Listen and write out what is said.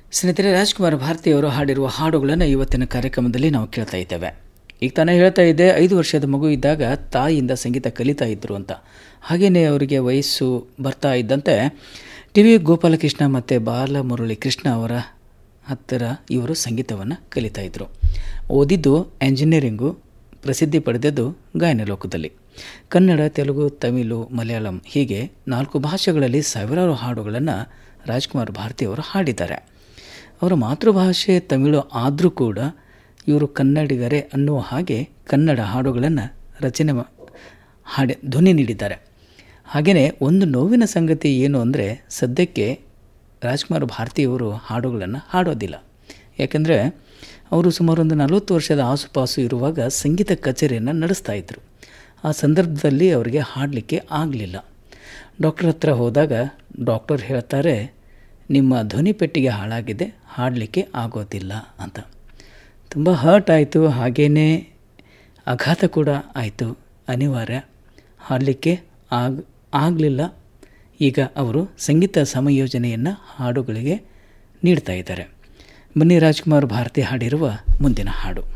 ಸ್ನೇಹಿತರೆ ರಾಜ್ಕುಮಾರ್ ಭಾರತಿಯವರು ಹಾಡಿರುವ ಹಾಡುಗಳನ್ನು ಇವತ್ತಿನ ಕಾರ್ಯಕ್ರಮದಲ್ಲಿ ನಾವು ಕೇಳ್ತಾ ಇದ್ದೇವೆ ಈಗ ತಾನೇ ಹೇಳ್ತಾ ಇದ್ದೆ ಐದು ವರ್ಷದ ಮಗು ಇದ್ದಾಗ ತಾಯಿಯಿಂದ ಸಂಗೀತ ಕಲಿತಾ ಇದ್ದರು ಅಂತ ಹಾಗೆಯೇ ಅವರಿಗೆ ವಯಸ್ಸು ಬರ್ತಾ ಇದ್ದಂತೆ ಟಿ ವಿ ಗೋಪಾಲಕೃಷ್ಣ ಮತ್ತು ಬಾಲಮುರಳಿ ಕೃಷ್ಣ ಅವರ ಹತ್ತಿರ ಇವರು ಸಂಗೀತವನ್ನು ಕಲಿತಾ ಇದ್ದರು ಓದಿದ್ದು ಎಂಜಿನಿಯರಿಂಗು ಪ್ರಸಿದ್ಧಿ ಪಡೆದದ್ದು ಗಾಯನ ಲೋಕದಲ್ಲಿ ಕನ್ನಡ ತೆಲುಗು ತಮಿಳು ಮಲಯಾಳಂ ಹೀಗೆ ನಾಲ್ಕು ಭಾಷೆಗಳಲ್ಲಿ ಸಾವಿರಾರು ಹಾಡುಗಳನ್ನು ರಾಜ್ಕುಮಾರ್ ಭಾರತಿಯವರು ಹಾಡಿದ್ದಾರೆ ಅವರ ಮಾತೃಭಾಷೆ ತಮಿಳು ಆದರೂ ಕೂಡ ಇವರು ಕನ್ನಡಿಗರೇ ಅನ್ನುವ ಹಾಗೆ ಕನ್ನಡ ಹಾಡುಗಳನ್ನು ರಚನೆ ಮಾ- ಹಾಡಿ ಧ್ವನಿ ನೀಡಿದ್ದಾರೆ ಹಾಗೆಯೇ ಒಂದು ನೋವಿನ ಸಂಗತಿ ಏನು ಅಂದರೆ ಸದ್ಯಕ್ಕೆ ರಾಜ್ಕುಮಾರ್ ಭಾರತಿಯವರು ಹಾಡುಗಳನ್ನು ಹಾಡೋದಿಲ್ಲ ಯಾಕೆಂದರೆ ಅವರು ಸುಮಾರು ಒಂದು ನಲವತ್ತು ವರ್ಷದ ಆಸುಪಾಸು ಇರುವಾಗ ಸಂಗೀತ ಕಚೇರಿಯನ್ನು ನಡೆಸ್ತಾ ಇದ್ದರು ಆ ಸಂದರ್ಭದಲ್ಲಿ ಅವರಿಗೆ ಹಾಡಲಿಕ್ಕೆ ಆಗಲಿಲ್ಲ ಡಾಕ್ಟರ್ ಹತ್ರ ಹೋದಾಗ ಡಾಕ್ಟರ್ ಹೇಳ್ತಾರೆ ನಿಮ್ಮ ಧ್ವನಿ ಪೆಟ್ಟಿಗೆ ಹಾಳಾಗಿದೆ ಹಾಡಲಿಕ್ಕೆ ಆಗೋದಿಲ್ಲ ಅಂತ ತುಂಬ ಹರ್ಟ್ ಆಯಿತು ಹಾಗೇ ಆಘಾತ ಕೂಡ ಆಯಿತು ಅನಿವಾರ್ಯ ಹಾಡಲಿಕ್ಕೆ ಆಗ ಆಗಲಿಲ್ಲ ಈಗ ಅವರು ಸಂಗೀತ ಸಂಯೋಜನೆಯನ್ನು ಹಾಡುಗಳಿಗೆ ನೀಡ್ತಾ ಇದ್ದಾರೆ ಬನ್ನಿ ರಾಜ್ಕುಮಾರ್ ಭಾರತಿ ಹಾಡಿರುವ ಮುಂದಿನ ಹಾಡು